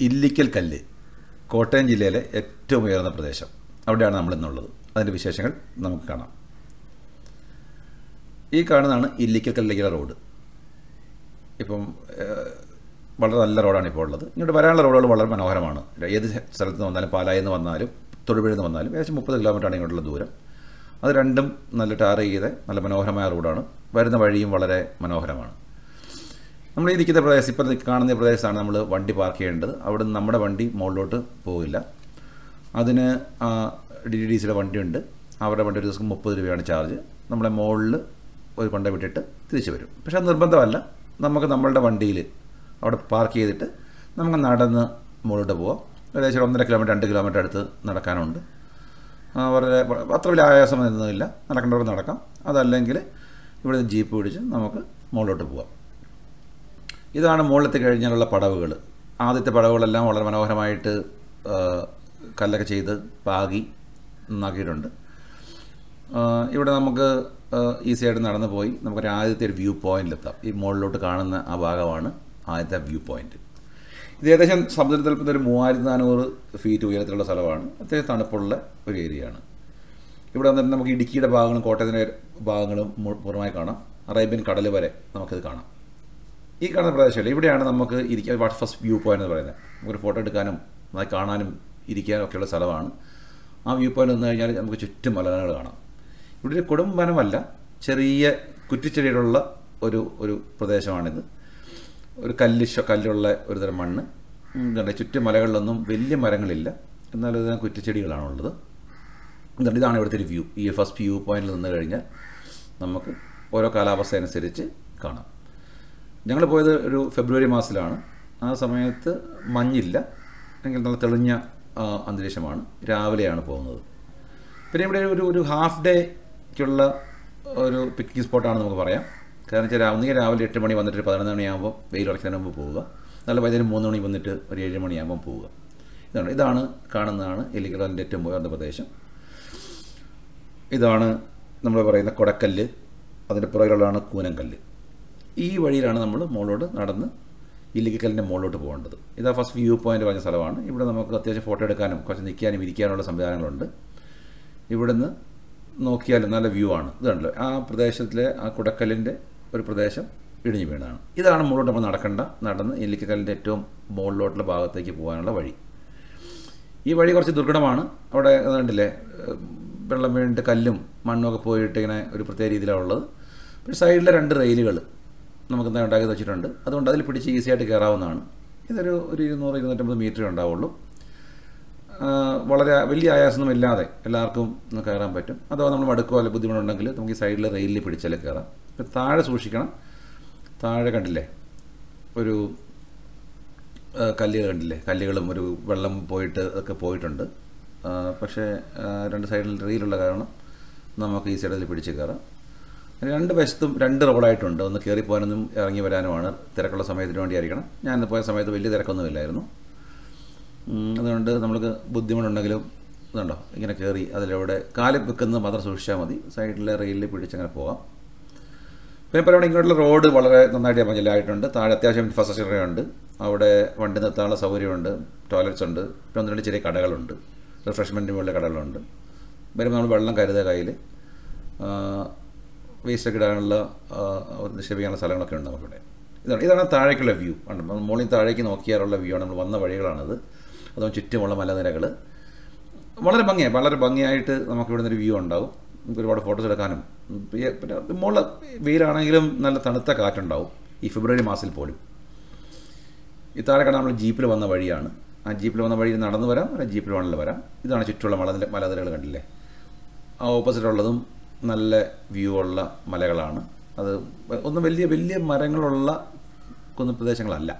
ഇല്ലിക്കൽ കല്ല് കോട്ടയം ജില്ലയിലെ ഏറ്റവും ഉയർന്ന പ്രദേശം അവിടെയാണ് നമ്മൾ ഇന്നുള്ളത് അതിൻ്റെ വിശേഷങ്ങൾ നമുക്ക് കാണാം ഈ കാണുന്നതാണ് ഇല്ലിക്കൽ കല്ലിക്കല റോഡ് ഇപ്പം ഏഹ്, വളരെ നല്ല റോഡാണ് ഇപ്പോൾ ഉള്ളത് ഇങ്ങോട്ട് വരാനുള്ള റോഡുകൾ വളരെ മനോഹരമാണ് ഏത് സ്ഥലത്ത് നിന്ന് വന്നാലും പാലായിൽ നിന്ന് വന്നാലും തൊടുപുഴയിൽ നിന്ന് വന്നാലും ഏകദേശം മുപ്പത് കിലോമീറ്ററാണ് ഇങ്ങോട്ടുള്ള ദൂരം അത് രണ്ടും നല്ല ടാർ ചെയ്ത നല്ല മനോഹരമായ റോഡാണ് വരുന്ന വഴിയും വളരെ മനോഹരമാണ് നമ്മൾ ഈ നിൽക്കുന്ന പ്രദേശം ഇപ്പോൾ കാണുന്ന പ്രദേശത്താണ് നമ്മൾ വണ്ടി പാർക്ക് ചെയ്യേണ്ടത് അവിടെ നിന്ന് നമ്മുടെ വണ്ടി മുകളിലോട്ട് പോകില്ല അതിന് ഡി ഡി ഡി സിയുടെ വണ്ടിയുണ്ട് അവരുടെ വണ്ടി ഒരു ദിവസം മുപ്പത് രൂപയാണ് ചാർജ് നമ്മളെ മുകളിൽ ഒരു കൊണ്ട വിട്ടിട്ട് തിരിച്ചു വരും പക്ഷെ അത് നിർബന്ധമല്ല നമുക്ക് നമ്മളുടെ വണ്ടിയിൽ അവിടെ പാർക്ക് ചെയ്തിട്ട് നമുക്ക് നടന്ന് മുകളിലോട്ട് പോവാം ഏകദേശം ഒരു ഒന്നര കിലോമീറ്റർ രണ്ട് കിലോമീറ്റർ അടുത്ത് നടക്കാനുണ്ട് ആ, വളരെ അത്ര വലിയ ആയാസമൊന്നുമില്ല നടക്കേണ്ടവർക്ക് നടക്കാം അതല്ലെങ്കിൽ ഇവിടെ നിന്ന് ജീപ്പ് പിടിച്ച് നമുക്ക് മുകളിലോട്ട് പോവാം ഇതാണ് മുകളിലെത്തി കഴിഞ്ഞാലുള്ള പടവുകൾ ആദ്യത്തെ പടവുകളെല്ലാം വളരെ മനോഹരമായിട്ട് ആ, കല്ലൊക്കെ ചെയ്ത് പാകി നന്നാക്കിയിട്ടുണ്ട് ആ, ഇവിടെ നമുക്ക് ഈസി ആയിട്ട് നടന്നു പോയി നമുക്കൊരു ആദ്യത്തെ ഒരു വ്യൂ പോയിന്റിലെത്താം ഈ മുകളിലോട്ട് കാണുന്ന ആ ഭാഗമാണ് ആദ്യത്തെ വ്യൂ പോയിന്റ് ഇത് ഏകദേശം സമുദ്രത്തിൽ നിന്ന് ഒരു മൂവായിരത്തി നാനൂറ് ഫീറ്റ് ഉയരത്തിലുള്ള സ്ഥലമാണ് അത്യാവശ്യം തണുപ്പുള്ള ഒരു ഏരിയയാണ് ഇവിടെ വന്നിട്ട് നമുക്ക് ഇടുക്കിയുടെ ഭാഗങ്ങളും കോട്ടയത്തിൻ്റെ ഭാഗങ്ങളും മു- പൂർണ്ണമായി കാണാം അറേബ്യൻ കടൽ വരെ നമുക്കിത് കാണാം ഈ കാണുന്ന പ്രദേശമല്ല ഇവിടെയാണ് നമുക്ക് ഇരിക്കാൻ ഫസ്റ്റ് വ്യൂ പോയിന്റ് എന്ന് പറയുന്നത് നമുക്കൊരു ഫോട്ടോ എടുക്കാനും നന്നായി കാണാനും ഇരിക്കാനും ഒക്കെയുള്ള സ്ഥലമാണ് ആ വ്യൂ പോയിന്റ് നിന്ന് കഴിഞ്ഞാൽ നമുക്ക് ചുറ്റും മലകൾ കാണാം ഇവിടെ ഒരു കൊടും വനമല്ല ചെറിയ കുറ്റിച്ചെടികളുള്ള ഒരു ഒരു പ്രദേശമാണിത് ഒരു കല്ല് ശ- കല്ലുള്ള ഒരു തരം മണ്ണ് ഉം, ഇതുണ്ട് ചുറ്റും മലകളിലൊന്നും വലിയ മരങ്ങളില്ല എന്നാൽ ഇത് കുറ്റിച്ചെടികളാണുള്ളത് എന്നിട്ട് ഇതാണ് ഇവിടുത്തെ ഒരു വ്യൂ ഈ ഫസ്റ്റ് വ്യൂ പോയിന്റിൽ നിന്ന് കഴിഞ്ഞാൽ നമുക്ക് ഓരോ കാലാവസ്ഥ അനുസരിച്ച് കാണാം ഞങ്ങൾ പോയത് ഒരു ഫെബ്രുവരി മാസത്തിലാണ് ആ സമയത്ത് മഞ്ഞില്ല എങ്കിൽ നല്ല തെളിഞ്ഞ ആ, അന്തരീക്ഷമാണ് രാവിലെയാണ് പോകുന്നത് പിന്നെ ഇവിടെ ഒരു ഒരു ഹാഫ് ഡേക്കുള്ള ഒരു പിക്നിക് സ്പോട്ടാണ് നമുക്ക് പറയാം കാരണം വെച്ചാൽ ഒന്നുകിൽ രാവിലെ എട്ട് മണി വന്നിട്ട് ഒരു പതിനൊന്ന് മണിയാകുമ്പോൾ വെയിൽ ഉറക്കുന്നതിന് മുമ്പ് പോവുക നല്ല വൈകുന്നേരം മൂന്ന് മണി വന്നിട്ട് ഒരു ഏഴ് മണിയാകുമ്പോൾ പോവുക ഇതാണ് ഇതാണ് കാണുന്നതാണ് എലിക്കടലിൻ്റെ ഏറ്റവും ഉയർന്ന പ്രദേശം ഇതാണ് നമ്മൾ പറയുന്ന കൊടക്കല്ല് അതിൻ്റെ പുറകിലുള്ളതാണ് കൂനങ്കല്ല് ഈ വഴിയിലാണ് നമ്മൾ മുകളിലോട്ട് നടന്ന് ഇല്ലിക്കലിൻ്റെ മുകളിലോട്ട് പോകേണ്ടത് ഇതാ ഫസ്റ്റ് വ്യൂ പോയിന്റ് പറഞ്ഞ സ്ഥലമാണ് ഇവിടെ നമുക്ക് അത്യാവശ്യം ഫോട്ടോ എടുക്കാനും കുറച്ച് നിൽക്കാനും ഇരിക്കാനുള്ള സംവിധാനങ്ങളുണ്ട് ഇവിടുന്ന് നോക്കിയാൽ നല്ല വ്യൂ ആണ് ഇതുണ്ടല്ലോ ആ പ്രദേശത്തിലെ ആ കുടക്കല്ലിൻ്റെ ഒരു പ്രദേശം ഇടിഞ്ഞു വീണതാണ് ഇതാണ് മുകളിലോട്ട് നമ്മൾ നടക്കേണ്ട നടന്ന് ഇല്ലിക്കലിൻ്റെ ഏറ്റവും മുകളിലോട്ടുള്ള ഭാഗത്തേക്ക് പോകാനുള്ള വഴി ഈ വഴി കുറച്ച് ദുർഘടമാണ് അവിടെ കണ്ടില്ലേ ഏഹ് വെള്ളം വീണിട്ട് കല്ലും മണ്ണും ഒക്കെ പോയിട്ട് ഇങ്ങനെ ഒരു പ്രത്യേക രീതിയിലാണ് ഉള്ളത് പിന്നെ സൈഡിലെ രണ്ട് റെയിലുകൾ നമുക്ക് എന്താ ഉണ്ടാക്കി വെച്ചിട്ടുണ്ട് അതുകൊണ്ട് അതിൽ പിടിച്ച് ഈസി ആയിട്ട് കയറാവുന്നതാണ് ഇതൊരു ഒരു ഇരുന്നൂറ് ഇരുന്നൂറ്റമ്പത് മീറ്റർ ഉണ്ടാവുള്ളൂ ആ, വളരെ വലിയ ആയാസമൊന്നും ഇല്ലാതെ എല്ലാവർക്കും ഒന്ന് കയറാൻ പറ്റും അഥവാ നമ്മൾ മടുക്കോ അല്ലെങ്കിൽ ബുദ്ധിമുട്ടുണ്ടെങ്കിൽ നമുക്ക് ഈ സൈഡിൽ റെയിലിൽ പിടിച്ചാൽ കയറാം ഇപ്പം താഴെ സൂക്ഷിക്കണം താഴെ കണ്ടില്ലേ ഒരു ആ, കല്ലുകൾ കണ്ടില്ലേ കല്ലുകളും ഒരു വെള്ളം പോയിട്ട് ഒക്കെ പോയിട്ടുണ്ട് ആ, പക്ഷേ ആ, രണ്ട് സൈഡിൽ റീലുള്ള കാരണം നമുക്ക് ഈ സൈഡിൽ പിടിച്ച് കയറാം രണ്ട് വശത്തും രണ്ട് റോഡായിട്ടുണ്ട് ഒന്ന് കയറി പോകാനൊന്നും ഇറങ്ങി വരാനുമാണ് തിരക്കുള്ള സമയത്തിന് വേണ്ടിയായിരിക്കണം ഞാൻ ഇന്ന് പോയ സമയത്ത് വലിയ തിരക്കൊന്നുമില്ലായിരുന്നു ഉം, അതുകൊണ്ട് നമ്മൾക്ക് ബുദ്ധിമുട്ടുണ്ടെങ്കിലും ഇതുണ്ടോ ഇങ്ങനെ കയറി അതിലൂടെ കാല് വെക്കുന്നത് മാത്രം സൂക്ഷിച്ചാൽ മതി സൈഡിലെ റെയിലിൽ പിടിച്ചങ്ങനെ പോകാം പിന്നെ പലവണ ഇങ്ങോട്ടുള്ള റോഡ് വളരെ നന്നായിട്ട് പഞ്ചലായിട്ടുണ്ട് താഴെ അത്യാവശ്യം ഇൻഫ്രാസ്ട്രക്ചർ ഉണ്ട് അവിടെ വണ്ടി നിർത്താനുള്ള സൗകര്യമുണ്ട് ടോയ്ലറ്റ്സ് ഉണ്ട് പിന്നെ ഒന്ന് രണ്ട് ചെറിയ കടകളുണ്ട് റിഫ്രഷ്മെൻറ്റിന് വേണ്ട കടകളുണ്ട് വരുമ്പോൾ നമ്മൾ വെള്ളം കരുതുക കയ്യിൽ വേസ്റ്റൊക്കെ ഇടാനുള്ള ആ, നിക്ഷേപിക്കാനുള്ള സ്ഥലങ്ങളൊക്കെ ഉണ്ട് നമുക്കിവിടെ ഇതാണ് ഇതാണ് താഴേക്കുള്ള വ്യൂ ഉണ്ട് നമ്മൾ മുകളിൽ താഴേക്ക് നോക്കിയാലുള്ള വ്യൂ ആണ് നമ്മൾ വന്ന വഴികളാണത് അതും ചുറ്റുമുള്ള മലനിരകൾ വളരെ ഭംഗിയായി വളരെ ഭംഗിയായിട്ട് നമുക്ക് ഇവിടെ നിന്നൊരു വ്യൂ ഉണ്ടാവും നമുക്ക് ഒരുപാട് ഫോട്ടോസ് എടുക്കാനും ഉം, പിന്നെ പിന്നെ മുകളിൽ വെയിലാണെങ്കിലും നല്ല തണുത്ത കാറ്റുണ്ടാവും ഈ ഫെബ്രുവരി മാസത്തിൽ പോലും ഈ താഴെ കാണാൻ നമ്മൾ ജീപ്പിൽ വന്ന വഴിയാണ് ആ ജീപ്പിൽ വന്ന വഴി നടന്നു വരാം അല്ലെങ്കിൽ ജീപ്പിൽ വേണമെങ്കിൽ വരാം ഇതാണ് ചുറ്റുമുള്ള മലനിര മലനിരകൾ കണ്ടില്ലേ ആ ഓപ്പോസിറ്റ് ഉള്ളതും നല്ല വ്യൂ ഉള്ള മലകളാണ് അത് ഒന്നും വലിയ വലിയ മരങ്ങളുള്ള കുന്നുപ്രദേശങ്ങളല്ല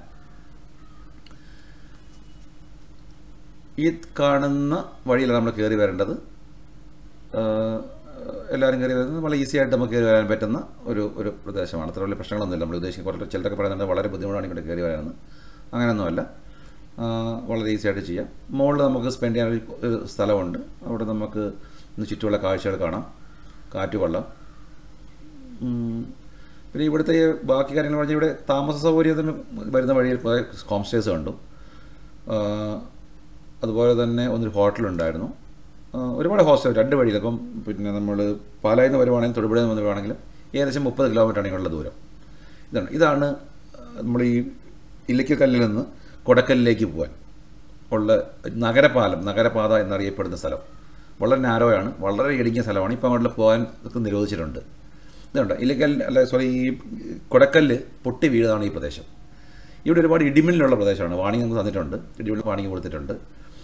ഈ കാണുന്ന വഴിയിലാണ് നമ്മൾ കയറി വരേണ്ടത് ആഹ് എല്ലാവരും കയറി വരുന്നത് വളരെ ഈസി ആയിട്ട് നമുക്ക് കയറി വരാൻ പറ്റുന്ന ഒരു ഒരു പ്രദേശമാണ് അത്ര വലിയ പ്രശ്നങ്ങളൊന്നുമില്ല നമ്മൾ ഉദ്ദേശിക്കുന്ന കുറച്ച് ചിലരൊക്കെ പറയുന്നുണ്ട് വളരെ ബുദ്ധിമുട്ടാണ് ഇങ്ങോട്ട് കയറി വരാമെന്ന് അങ്ങനെയൊന്നുമല്ല ആഹ് വളരെ ഈസി ആയിട്ട് ചെയ്യാം മുകളിൽ നമുക്ക് സ്പെൻഡ് ചെയ്യാൻ ഒരു- ഒരു സ്ഥലമുണ്ട് അവിടെ നമുക്ക് ഇന്ന് ചുറ്റുമുള്ള കാഴ്ചകൾ കാണാം കാറ്റ് കൊള്ളാം ഉം. പിന്നെ ഇവിടുത്തെ ഈ ബാക്കി കാര്യങ്ങൾ പറഞ്ഞാൽ ഇവിടെ താമസ സൗകര്യത്തിന് വരുന്ന വഴിയിൽ കുറേ ഹോം സ്റ്റേസ് കണ്ടു ആ, അതുപോലെ തന്നെ ഒന്നൊരു ഹോട്ടലുണ്ടായിരുന്നു ആ, ഒരുപാട് ഹോസ്റ്റൽ രണ്ട് വഴിയിൽ അപ്പം പിന്നെ നമ്മൾ പാലായിൽ നിന്ന് വരുവാണെങ്കിലും തൊടുപുഴയിൽ നിന്ന് വരുവാണെങ്കിലും ഏകദേശം മുപ്പത് കിലോമീറ്റർ ആണെങ്കിലുള്ള ദൂരം ഇതാണ് ഇതാണ് നമ്മൾ ഈ ഇല്ലിക്കൽ കല്ലിൽ നിന്ന് കൊടക്കലിലേക്ക് പോകാൻ ഉള്ള നഗരപാലം നഗരപാത എന്നറിയപ്പെടുന്ന സ്ഥലം വളരെ നാരോയാണ് വളരെ ഇടുങ്ങിയ സ്ഥലമാണ് ഇപ്പം അങ്ങോട്ട് പോകാൻ ഒക്കെ നിരോധിച്ചിട്ടുണ്ട് ഇതുണ്ട് ഇല്ലിക്കൽ അല്ല സോറി ഈ കൊടക്കല്ല് പൊട്ടി വീഴുന്നതാണ് ഈ പ്രദേശം ഇവിടെ ഒരുപാട് ഇടിമിന്നലുള്ള പ്രദേശമാണ് വാണിംഗ് നമുക്ക് തന്നിട്ടുണ്ട് ഇടിമിന്നൽ വാണിംഗ് കൊടുത്തിട്ടുണ്ട്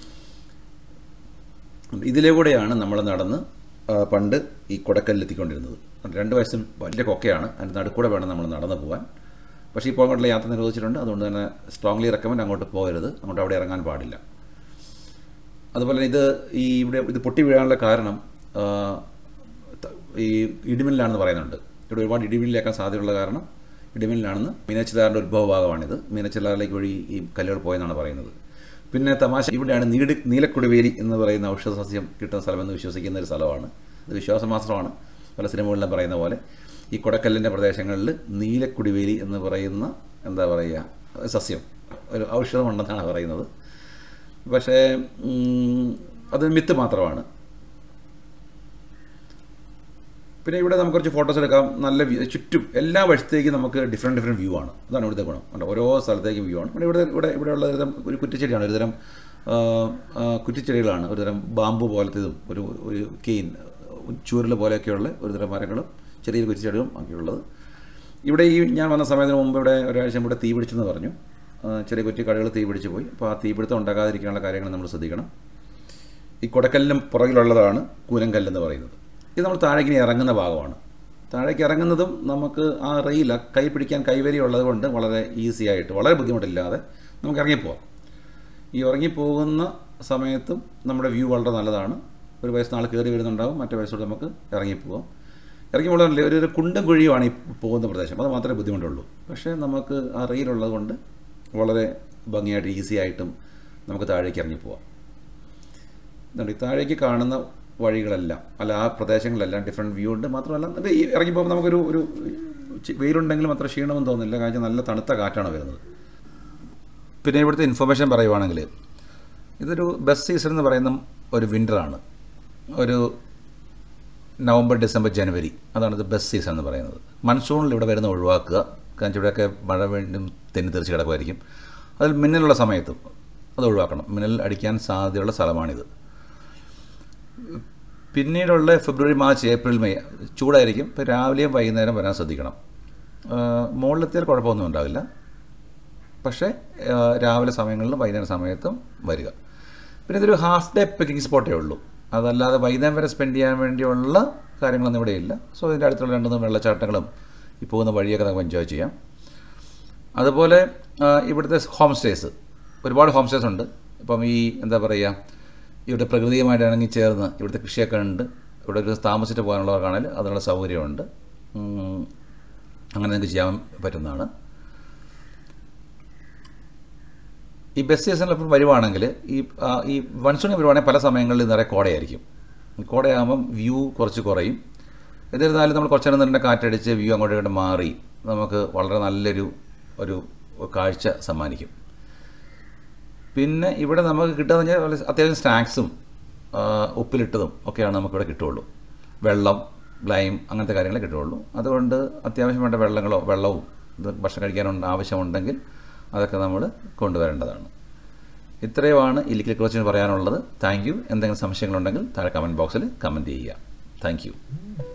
ഇതിലെ കൂടെയാണ് നമ്മൾ നടന്ന് ആ, പണ്ട് ഈ കൊടക്കല്ലിലെത്തിക്കൊണ്ടിരുന്നത് രണ്ട് വയസ്സും വലിയ കൊക്കയാണ് അതിൻ്റെ നടുക്കൂടെ വേണം നമ്മൾ നടന്ന് പോകാൻ പക്ഷേ ഇപ്പോൾ അങ്ങോട്ടുള്ള യാത്ര നിരോധിച്ചിട്ടുണ്ട് അതുകൊണ്ട് തന്നെ സ്ട്രോങ്ലി റെക്കമെൻഡ് അങ്ങോട്ട് പോകരുത് അങ്ങോട്ട് അവിടെ ഇറങ്ങാൻ പാടില്ല അതുപോലെ തന്നെ ഇത് ഈ ഇവിടെ ഇത് പൊട്ടി വീഴാനുള്ള കാരണം ആ, ത- ഈ ഇടിമിന്നലാണെന്ന് പറയുന്നുണ്ട് ഇവിടെ ഒരുപാട് ഇടിമിന്നലേക്കാൻ സാധ്യതയുള്ള കാരണം ഇടിമിന്നലാണെന്ന് മീനച്ചിലാറിൻ്റെ ഉത്ഭവ ഭാഗമാണിത് മീനച്ചിലാറിലേക്ക് വഴി ഈ കല്ലുകൾ പോയെന്നാണ് പറയുന്നത് പിന്നെ തമാശ ഇവിടെയാണ് നീട് നീലക്കുടിവേലി എന്ന് പറയുന്ന ഔഷധ സസ്യം കിട്ടുന്ന സ്ഥലമെന്ന് വിശ്വസിക്കുന്ന ഒരു സ്ഥലമാണ് ഇത് വിശ്വാസം മാത്രമാണ് പല സിനിമകളിലും പറയുന്ന പോലെ ഈ കൊടക്കല്ലിൻ്റെ പ്രദേശങ്ങളിൽ നീലക്കുടിവേലി എന്ന് പറയുന്ന എന്താ പറയുക സസ്യം ഒരു ഔഷധമുണ്ടെന്നാണ് പറയുന്നത് പക്ഷേ ഉം, അത് മിത്ത് മാത്രമാണ് പിന്നെ ഇവിടെ നമുക്ക് കുറച്ച് ഫോട്ടോസ് എടുക്കാം നല്ല വ്യൂ ചുറ്റും എല്ലാ വശത്തേക്കും നമുക്ക് ഡിഫറെൻറ്റ് ഡിഫറെൻറ്റ് വ്യൂ ആണ് അതാണ് ഇവിടുത്തെ ഗുണം കണ്ടോ ഓരോ സ്ഥലത്തേക്കും വ്യൂ ആണ് പിന്നെ ഇവിടെ ഇവിടെ ഇവിടെയുള്ള ഒരുതരം ഒരു കുറ്റിച്ചെടിയാണ് ഒരുതരം ആ, ആ, കുറ്റിച്ചെടികളാണ് ഒരുതരം ബാമ്പു പോലത്തേതും ഒരു ഒരു കെയിൻ ചൂരൽ പോലെയൊക്കെയുള്ള ഒരുതരം മരങ്ങളും ചെറിയ കുറ്റിച്ചെടികളും ഒക്കെയുള്ളത് ഇവിടെ ഈ ഞാൻ വന്ന സമയത്തിന് മുമ്പ് ഇവിടെ ഒരാഴ്ച ഇവിടെ തീ പിടിച്ചെന്ന് പറഞ്ഞു ആ, ചെറിയ കുറ്റി കടകൾ തീ പിടിച്ച് പോയി അപ്പോൾ ആ തീപിടുത്തം ഉണ്ടാകാതിരിക്കാനുള്ള കാര്യങ്ങൾ നമ്മൾ ശ്രദ്ധിക്കണം ഈ കൊടക്കല്ലിനും പുറകിലുള്ളതാണ് കൂനങ്കല്ലെന്ന് പറയുന്നത് ഇത് നമ്മൾ താഴേക്ക് ഇനി ഇറങ്ങുന്ന ഭാഗമാണ് താഴേക്ക് ഇറങ്ങുന്നതും നമുക്ക് ആ റെയിൽ ആ കൈ പിടിക്കാൻ കൈവരി ഉള്ളത് കൊണ്ട് വളരെ ഈസി ആയിട്ട് വളരെ ബുദ്ധിമുട്ടില്ലാതെ നമുക്ക് ഇറങ്ങിപ്പോവാം ഈ ഇറങ്ങിപ്പോകുന്ന സമയത്തും നമ്മുടെ വ്യൂ വളരെ നല്ലതാണ് ഒരു വയസ്സ് നാൾ കയറി വരുന്നുണ്ടാവും മറ്റേ വയസ്സോട് നമുക്ക് ഇറങ്ങിപ്പോവാം ഇറങ്ങി പോകുന്നില്ല ഒരു ഒരു കുണ്ടും കുഴിയുമാണ് ഈ പോകുന്ന പ്രദേശം അത് മാത്രമേ ബുദ്ധിമുട്ടുള്ളൂ പക്ഷേ നമുക്ക് ആ റെയിലുള്ളത് കൊണ്ട് വളരെ ഭംഗിയായിട്ട് ഈസി ആയിട്ടും നമുക്ക് താഴേക്ക് ഇറങ്ങിപ്പോവാം ഇതുണ്ട് ഈ താഴേക്ക് കാണുന്ന വഴികളെല്ലാം അല്ല ആ പ്രദേശങ്ങളിലെല്ലാം ഡിഫറെൻറ്റ് വ്യൂ ഉണ്ട് മാത്രമല്ല ഇത് ഈ ഇറങ്ങി പോകുമ്പോൾ നമുക്കൊരു ഒരു ചി- വെയിലുണ്ടെങ്കിലും അത്ര ക്ഷീണമൊന്നും തോന്നുന്നില്ല കാരണം നല്ല തണുത്ത കാറ്റാണ് വരുന്നത് പിന്നെ ഇവിടുത്തെ ഇൻഫർമേഷൻ പറയുവാണെങ്കിൽ ഇതൊരു ബസ് സീസൺ എന്ന് പറയുന്ന ഒരു വിൻ്ററാണ് ഒരു നവംബർ ഡിസംബർ ജനുവരി അതാണ് ഇത് ബസ് സീസൺ എന്ന് പറയുന്നത് മൺസൂണിൽ ഇവിടെ വരുന്ന ഒഴിവാക്കുക കാരണം ഇവിടെയൊക്കെ മഴ വീണ്ടും തെന്നി തെറിച്ച് കിടക്കുമായിരിക്കും അതിൽ മിന്നലുള്ള സമയത്തും അത് ഒഴിവാക്കണം മിന്നൽ അടിക്കാൻ സാധ്യതയുള്ള സ്ഥലമാണിത് പിന്നീടുള്ള ഫെബ്രുവരി മാർച്ച് ഏപ്രിൽ മെയ് ചൂടായിരിക്കും ഇപ്പോൾ രാവിലെയും വൈകുന്നേരം വരാൻ ശ്രദ്ധിക്കണം ആ, മുകളിലെത്തിയാൽ കുഴപ്പമൊന്നും ഉണ്ടാവില്ല പക്ഷേ ആ, രാവിലെ സമയങ്ങളിലും വൈകുന്നേരം സമയത്തും വരിക പിന്നെ ഇതൊരു ഹാഫ് ഡേ പിക്കിംഗ് സ്പോട്ടേ ഉള്ളൂ അതല്ലാതെ വൈകുന്നേരം വരെ സ്പെൻഡ് ചെയ്യാൻ വേണ്ടിയുള്ള കാര്യങ്ങളൊന്നും ഇവിടെയില്ല സോ ഇതിൻ്റെ അടുത്തുള്ള രണ്ട് മൂന്ന് വെള്ളച്ചാട്ടങ്ങളും ഈ പോകുന്ന വഴിയൊക്കെ നമുക്ക് എൻജോയ് ചെയ്യാം അതുപോലെ ആ, ഇവിടുത്തെ ഹോം സ്റ്റേസ് ഒരുപാട് ഹോം സ്റ്റേസ് ഉണ്ട് ഇപ്പം ഈ എന്താ പറയുക ഇവിടെ പ്രകൃതിയുമായിട്ട് ഇണങ്ങി ചേർന്ന് ഇവിടുത്തെ കൃഷിയൊക്കെ ഉണ്ട് ഇവിടെ ഒരു താമസിച്ചിട്ട് പോകാനുള്ളവർക്കാണെങ്കിൽ അതിനുള്ള സൗകര്യമുണ്ട് ഉം, അങ്ങനെ നിങ്ങൾക്ക് ചെയ്യാൻ പറ്റുന്നതാണ് ഈ ബസ് സീസണിൽ ഇപ്പോൾ വരുവാണെങ്കിൽ ഈ ആ, ഈ മൺസൂണിൽ വരുവാണെങ്കിൽ പല സമയങ്ങളിൽ നിറയെ കോടയായിരിക്കും ഈ കോടയാകുമ്പം വ്യൂ കുറച്ച് കുറയും എന്നിരുന്നാലും നമ്മൾ കുറച്ച് നേരം തന്നെ കാറ്റടിച്ച് വ്യൂ അങ്ങോട്ട് ഇങ്ങോട്ട് മാറി നമുക്ക് വളരെ നല്ലൊരു ഒരു കാഴ്ച സമ്മാനിക്കും പിന്നെ ഇവിടെ നമുക്ക് കിട്ടുക പറഞ്ഞാൽ വളരെ അത്യാവശ്യം സ്നാക്സും ആ, ഉപ്പിലിട്ടതും ഒക്കെയാണ് നമുക്കിവിടെ കിട്ടുള്ളൂ വെള്ളം ലൈം അങ്ങനത്തെ കാര്യങ്ങളെ കിട്ടുള്ളൂ അതുകൊണ്ട് അത്യാവശ്യം വേണ്ട വെള്ളങ്ങളോ വെള്ളവും ഇത് ഭക്ഷണം കഴിക്കാനുണ്ട് ആവശ്യമുണ്ടെങ്കിൽ അതൊക്കെ നമ്മൾ കൊണ്ടുവരേണ്ടതാണ് ഇത്രയുമാണ് ഇല്ലിക്കൽ ക്രോച്ചിന് പറയാനുള്ളത് താങ്ക് യു എന്തെങ്കിലും സംശയങ്ങളുണ്ടെങ്കിൽ താഴെ കമൻറ്റ് ബോക്സിൽ കമൻറ്റ് ചെയ്യുക താങ്ക് യു